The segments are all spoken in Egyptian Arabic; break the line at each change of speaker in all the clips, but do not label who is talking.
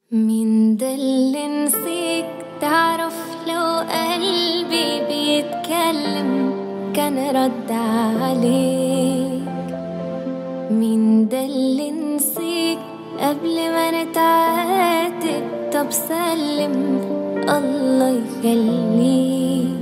مين ده اللي نسيك تعرف لو قلبي بيتكلم كان رد عليك مين ده اللي نسيك قبل ما نتعاتب طب سلم الله يخليك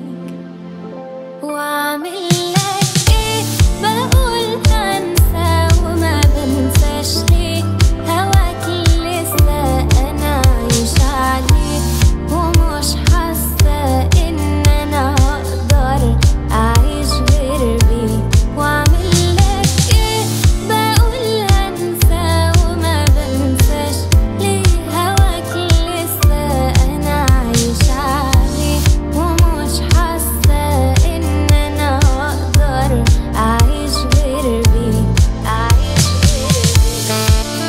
واعمل لك ايه بقول هنسى وما بنساش ليه هواك لسه انا عايش عليه ومش حاسه ان انا هقدر اعيش غير بيه واعمل لك ايه بقول هنسى وما بنساش ليه هواك لسه انا عايش عليه ومش حاسه ان انا هقدر اعيش غير بيه اعيش غير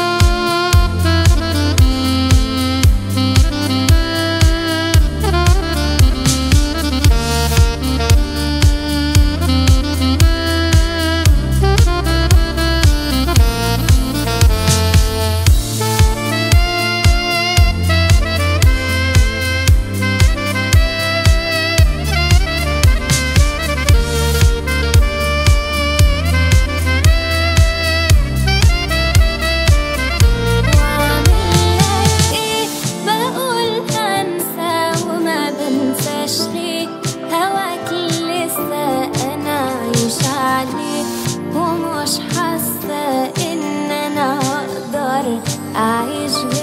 واعمل ايه بقول هنسى وما بنساش ليه هواك لسه انا عايش عليه ومش حاسه ان انا هقدر اعيش غير